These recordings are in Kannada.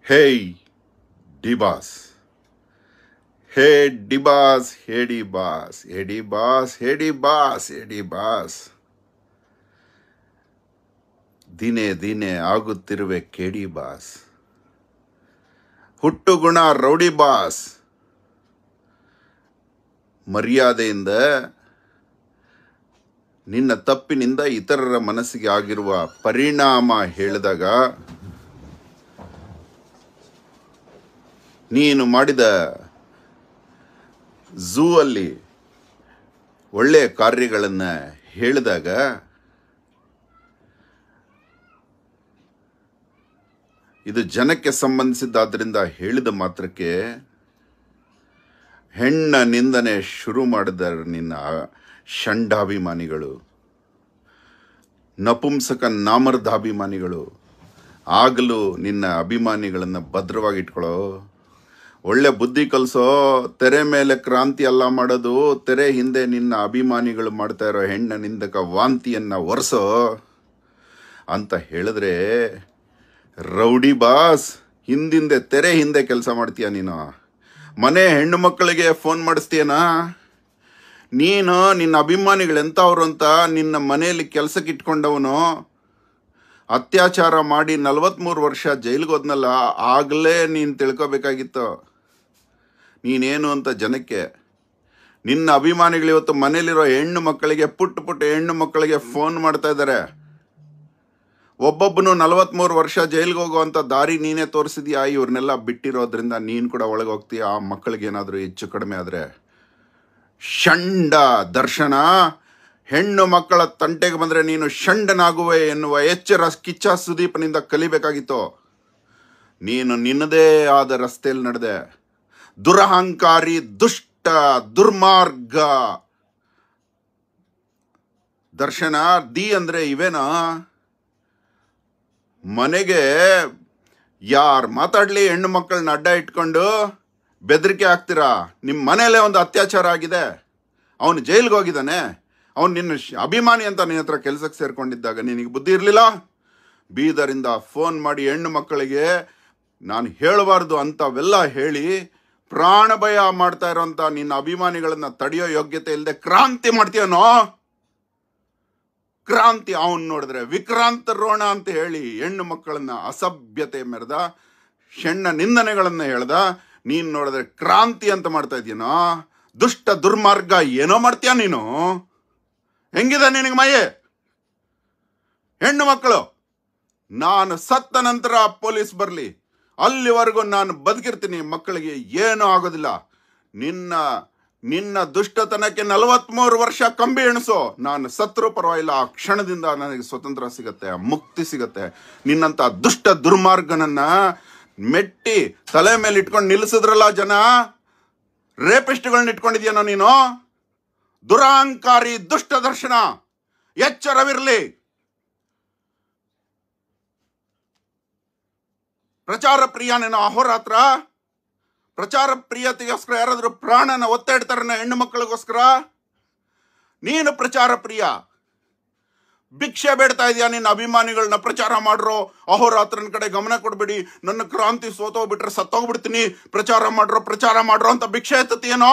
ಹೇಯ್ D boss hey D boss hey D boss hey D boss hey D boss hey D boss ದಿನೇ ದಿನೇ ಆಗುತ್ತಿರುವೆ ಕೇಡಿ ಬಾಸ್ ಹುಟ್ಟು ಗುಣ ರೌಡಿ ಬಾಸ್ ಮರ್ಯಾದೆಯಿಂದ ನಿನ್ನ ತಪ್ಪಿನಿಂದ ಇತರರ ಮನಸ್ಸಿಗೆ ಆಗಿರುವ ಪರಿಣಾಮ ಹೇಳಿದಾಗ ನೀನು ಮಾಡಿದ ಝೂ ಅಲ್ಲಿ ಒಳ್ಳೆಯ ಕಾರ್ಯಗಳನ್ನು ಹೇಳಿದಾಗ ಇದು ಜನಕ್ಕೆ ಸಂಬಂಧಿಸಿದ್ದಾದ್ರಿಂದ ಹೇಳಿದ ಮಾತ್ರಕ್ಕೆ ಹೆಣ್ಣ ನಿಂದನೆ ಶುರು ಮಾಡಿದ ನಿನ್ನ ಷಂಡಾಭಿಮಾನಿಗಳು ನಪುಂಸಕ ನಾಮರ್ಧಾಭಿಮಾನಿಗಳು ಆಗಲೂ ನಿನ್ನ ಅಭಿಮಾನಿಗಳನ್ನು ಭದ್ರವಾಗಿ ಇಟ್ಕೊಳ್ಳೋ ಒಳ್ಳೆ ಬುದ್ಧಿ ಕಲಿಸೋ ತೆರೆ ಮೇಲೆ ಕ್ರಾಂತಿ ಅಲ್ಲ ಮಾಡೋದು ತೆರೆ ಹಿಂದೆ ನಿನ್ನ ಅಭಿಮಾನಿಗಳು ಮಾಡ್ತಾ ಇರೋ ಹೆಣ್ಣ ನಿಂದಕ ವಾಂತಿಯನ್ನ ಒರೆಸೋ ಅಂತ ಹೇಳಿದ್ರೆ ರೌಡಿ ಬಾಸ್ ಹಿಂದಿಂದೆ ತೆರೆ ಹಿಂದೆ ಕೆಲಸ ಮಾಡ್ತೀಯ ನೀನು ಮನೆ ಹೆಣ್ಣು ಮಕ್ಕಳಿಗೆ ಫೋನ್ ಮಾಡಿಸ್ತೀಯನಾ ನೀನು ನಿನ್ನ ಅಭಿಮಾನಿಗಳು ಎಂಥವ್ರು ಅಂತ ನಿನ್ನ ಮನೆಯಲ್ಲಿ ಕೆಲಸಕ್ಕೆ ಇಟ್ಕೊಂಡವನು ಅತ್ಯಾಚಾರ ಮಾಡಿ ನಲವತ್ತ್ಮೂರು ವರ್ಷ ಜೈಲಿಗೆ ಹೋದ್ನಲ್ಲ ಆಗಲೇ ನೀನು ತಿಳ್ಕೊಬೇಕಾಗಿತ್ತು ನೀನೇನು ಅಂತ ಜನಕ್ಕೆ ನಿನ್ನ ಅಭಿಮಾನಿಗಳು ಇವತ್ತು ಮನೇಲಿರೋ ಹೆಣ್ಣು ಮಕ್ಕಳಿಗೆ ಪುಟ್ಟ ಪುಟ್ಟ ಹೆಣ್ಣು ಮಕ್ಕಳಿಗೆ ಫೋನ್ ಮಾಡ್ತಾ ಇದ್ದಾರೆ ಒಬ್ಬೊಬ್ಬನು ನಲವತ್ಮೂರು ವರ್ಷ ಜೈಲಿಗೆ ಹೋಗುವಂಥ ದಾರಿ ನೀನೇ ತೋರಿಸಿದ್ಯಾ ಇವ್ರನ್ನೆಲ್ಲ ಬಿಟ್ಟಿರೋದ್ರಿಂದ ನೀನು ಕೂಡ ಒಳಗೆ ಹೋಗ್ತೀಯ ಆ ಮಕ್ಕಳಿಗೆ ಏನಾದರೂ ಹೆಚ್ಚು ಕಡಿಮೆ ಆದರೆ ಷಂಡ ದರ್ಶನ ಹೆಣ್ಣು ಮಕ್ಕಳ ತಂಟೆಗೆ ಬಂದರೆ ನೀನು ಷಂಡನಾಗುವೆ ಎನ್ನುವ ಎಚ್ಚರ ಕಿಚ್ಚ ಸುದೀಪನಿಂದ ಕಲಿಬೇಕಾಗಿತ್ತು ನೀನು ನಿನ್ನದೇ ಆದ ರಸ್ತೆಯಲ್ಲಿ ನಡೆದೆ ದುರಹಂಕಾರಿ ದುಷ್ಟ ದುರ್ಮಾರ್ಗ ದರ್ಶನ ದಿ ಅಂದ್ರೆ ಇವೇನಾ ಮನೆಗೆ ಯಾರು ಮಾತಾಡ್ಲಿ ಹೆಣ್ಣು ಮಕ್ಕಳನ್ನ ಅಡ್ಡ ಇಟ್ಕೊಂಡು ಬೆದರಿಕೆ ಹಾಕ್ತೀರಾ ನಿಮ್ಮ ಮನೆಯಲ್ಲೇ ಒಂದು ಅತ್ಯಾಚಾರ ಆಗಿದೆ ಅವನು ಜೈಲಿಗೆ ಹೋಗಿದ್ದಾನೆ ಅವನು ನಿನ್ನ ಶ್- ಅಭಿಮಾನಿ ಅಂತ ನಿನ್ನ ಹತ್ರ ಕೆಲಸಕ್ಕೆ ಸೇರ್ಕೊಂಡಿದ್ದಾಗ ನಿನಗೆ ಬುದ್ಧಿ ಇರಲಿಲ್ಲ ಬೀದರಿಂದ ಫೋನ್ ಮಾಡಿ ಹೆಣ್ಣು ಮಕ್ಕಳಿಗೆ ನಾನು ಹೇಳಬಾರ್ದು ಅಂತವೆಲ್ಲ ಹೇಳಿ ಪ್ರಾಣ ಭಯ ಮಾಡ್ತಾ ಇರೋಂಥ ನಿನ್ನ ಅಭಿಮಾನಿಗಳನ್ನ ತಡೆಯೋ ಯೋಗ್ಯತೆ ಇಲ್ಲದೆ ಕ್ರಾಂತಿ ಮಾಡ್ತೀಯನೋ ಕ್ರಾಂತಿ ಅವನ್ ನೋಡಿದ್ರೆ ವಿಕ್ರಾಂತ ರೋಣ ಅಂತ ಹೇಳಿ ಹೆಣ್ಣು ಮಕ್ಕಳನ್ನ ಅಸಭ್ಯತೆ ಮೆರೆದ ಹೆಣ್ಣ ನಿಂದನೆಗಳನ್ನ ಹೇಳ್ದ ನೀನ್ ನೋಡಿದ್ರೆ ಕ್ರಾಂತಿ ಅಂತ ಮಾಡ್ತಾ ಇದೀನೋ ದುಷ್ಟ ದುರ್ಮಾರ್ಗ ಏನೋ ಮಾಡ್ತೀಯ ನೀನು ಹೆಂಗಿದೆ ನಿನಗೆ ಮಯೆ ಹೆಣ್ಣು ಮಕ್ಕಳು ನಾನು ಸತ್ತ ನಂತರ ಪೊಲೀಸ್ ಬರಲಿ ಅಲ್ಲಿವರೆಗೂ ನಾನು ಬದುಕಿರ್ತೀನಿ ಮಕ್ಕಳಿಗೆ ಏನೂ ಆಗೋದಿಲ್ಲ ನಿನ್ನ ನಿನ್ನ ದುಷ್ಟತನಕ್ಕೆ ನಲವತ್ಮೂರು ವರ್ಷ ಕಂಬಿ ಎಣಿಸೋ ನಾನು ಸತ್ರು ಪರವಾಗಿಲ್ಲ ಆ ಕ್ಷಣದಿಂದ ನನಗೆ ಸ್ವತಂತ್ರ ಸಿಗತ್ತೆ ಮುಕ್ತಿ ಸಿಗತ್ತೆ ನಿನ್ನಂತ ದುಷ್ಟ ದುರ್ಮಾರ್ಗನನ್ನ ಮೆಟ್ಟಿ ತಲೆ ಮೇಲೆ ಇಟ್ಕೊಂಡು ನಿಲ್ಲಿಸಿದ್ರಲ್ಲ ಜನ ರೇಪಿಸ್ಟ್ಗಳನ್ನ ಇಟ್ಕೊಂಡಿದ್ಯಾನೋ ನೀನು ದುರಹಂಕಾರಿ ದುಷ್ಟ ದರ್ಶನ ಎಚ್ಚರವಿರಲಿ ಪ್ರಚಾರ ಪ್ರಿಯನೇನೋ ಅಹೋರಾತ್ರ ಪ್ರಚಾರ ಪ್ರಿಯತೆಗೋಸ್ಕರ ಯಾರಾದರೂ ಪ್ರಾಣನ ಒತ್ತೆ ಇಡ್ತಾರನ ಹೆಣ್ಣು ಮಕ್ಕಳಿಗೋಸ್ಕರ ನೀನು ಪ್ರಚಾರ ಪ್ರಿಯ ಭಿಕ್ಷೆ ಬೇಡ್ತಾ ಇದೆಯಾ ನಿನ್ನ ಅಭಿಮಾನಿಗಳನ್ನ ಪ್ರಚಾರ ಮಾಡ್ರೋ ಅಹೋರಾತ್ರನ ಕಡೆ ಗಮನ ಕೊಡ್ಬೇಡಿ ನನ್ನ ಕ್ರಾಂತಿ ಸೋತೋಗ್ಬಿಟ್ರೆ ಸತ್ತೋಗ್ಬಿಡ್ತೀನಿ ಪ್ರಚಾರ ಮಾಡ್ರೋ ಪ್ರಚಾರ ಮಾಡ್ರೋ ಅಂತ ಭಿಕ್ಷೆ ಎತ್ತತೀಯನೋ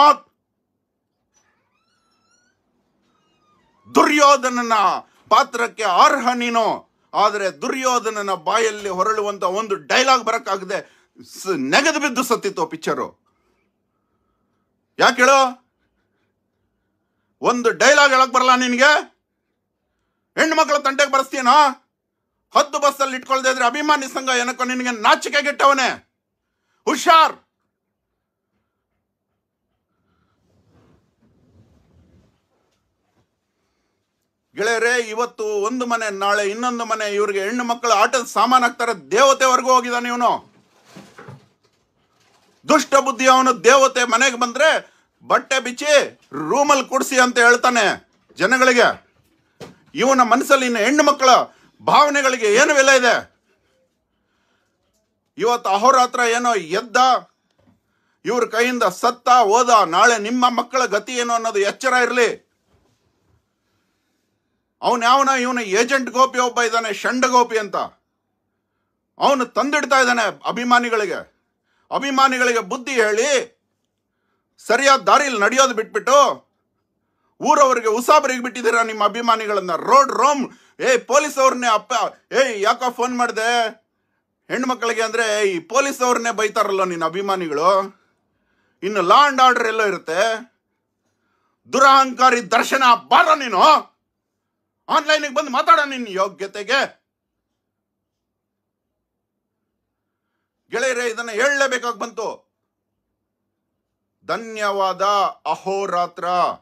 ದುರ್ಯೋಧನನ ಪಾತ್ರಕ್ಕೆ ಅರ್ಹ ನೀನು ಆದರೆ ದುರ್ಯೋಧನನ ಬಾಯಲ್ಲಿ ಹೊರಳುವಂತ ಒಂದು ಡೈಲಾಗ್ ಬರಕ್ಕಾಗದೆ ಸ್- ನೆಗೆದು ಬಿದ್ದು ಸತ್ತಿತ್ತು ಪಿಕ್ಚರು ಯಾಕೆ ಹೇಳು ಒಂದು ಡೈಲಾಗ್ ಹೇಳಕ್ ಬರಲ್ಲ ನಿನಗೆ ಹೆಣ್ಣು ಮಕ್ಕಳ ತಂಟೆಗೆ ಬರೆಸ್ತೀನೋ ಹತ್ತು ಬಸ್ಸಲ್ಲಿ ಇಟ್ಕೊಳ್ದೆ ಇದ್ರೆ ಅಭಿಮಾನಿ ಸಂಘ ಏನಕ್ಕೋ ನಿನಗೆ ನಾಚಿಕೆ ಗೆಟ್ಟವನೇ ಹುಷಾರ್ ಗೆಳೆಯರೇ ಇವತ್ತು ಒಂದು ಮನೆ ನಾಳೆ ಇನ್ನೊಂದು ಮನೆ ಇವ್ರಿಗೆ ಹೆಣ್ಣು ಮಕ್ಕಳು ಆಟದ ಸಾಮಾನು ಹಾಕ್ತಾರೆ ದೇವತೆವರೆಗೂ ಹೋಗಿದ್ದಾನೆ ಇವನು ದುಷ್ಟ ಬುದ್ಧಿ ಅವನು ದೇವತೆ ಮನೆಗೆ ಬಂದ್ರೆ ಬಟ್ಟೆ ಬಿಚ್ಚಿ ರೂಮಲ್ಲಿ ಕುಡಿಸಿ ಅಂತ ಹೇಳ್ತಾನೆ ಜನಗಳಿಗೆ ಇವನ ಮನಸ್ಸಲ್ಲಿ ಇನ್ನು ಹೆಣ್ಣು ಮಕ್ಕಳ ಭಾವನೆಗಳಿಗೆ ಏನು ಬೆಲೆ ಇದೆ ಇವತ್ತು ಅಹೋರಾತ್ರ ಏನೋ ಎದ್ದ ಇವ್ರ ಕೈಯಿಂದ ಸತ್ತ ಹೋದ ನಾಳೆ ನಿಮ್ಮ ಮಕ್ಕಳ ಗತಿ ಏನು ಅನ್ನೋದು ಎಚ್ಚರ ಇರಲಿ ಅವನ ಯಾವನ ಇವನ ಏಜೆಂಟ್ ಗೋಪಿ ಒಬ್ಬ ಇದ್ದಾನೆ ಷಂಡ ಗೋಪಿ ಅಂತ ಅವನು ತಂದಿಡ್ತಾ ಇದ್ದಾನೆ ಅಭಿಮಾನಿಗಳಿಗೆ ಅಭಿಮಾನಿಗಳಿಗೆ ಬುದ್ಧಿ ಹೇಳಿ ಸರಿಯಾದ ದಾರಿಯಲ್ಲಿ ನಡೆಯೋದು ಬಿಟ್ಬಿಟ್ಟು ಊರವರಿಗೆ ಉಸಾಬರಿಗೆ ಬಿಟ್ಟಿದ್ದೀರಾ ನಿಮ್ಮ ಅಭಿಮಾನಿಗಳನ್ನ ರೋಡ್ ರೋಮ್ ಏ ಪೊಲೀಸ್ ಅವ್ರನ್ನೇ ಅಪ್ಪ ಏಯ್ ಯಾಕೋ ಫೋನ್ ಮಾಡಿದೆ ಹೆಣ್ಮಕ್ಳಿಗೆ ಅಂದ್ರೆ ಈ ಪೊಲೀಸ್ ಅವ್ರನ್ನೇ ಬೈತಾರಲ್ಲ ನಿನ್ನ ಅಭಿಮಾನಿಗಳು ಇನ್ನು ಲಾ ಅಂಡ್ ಆರ್ಡರ್ ಎಲ್ಲೋ ಇರುತ್ತೆ ದುರಹಂಕಾರಿ ದರ್ಶನ ಬಾರ ನೀನು ಆನ್ಲೈನಿಗೆ ಬಂದು ಮಾತಾಡ ನಿನ್ನ ಯೋಗ್ಯತೆಗೆ ಗೆಳೆಯರೇ ಇದನ್ನ ಹೇಳಲೇಬೇಕಾಗಿ ಬಂತು ಧನ್ಯವಾದ ಅಹೋರಾತ್ರ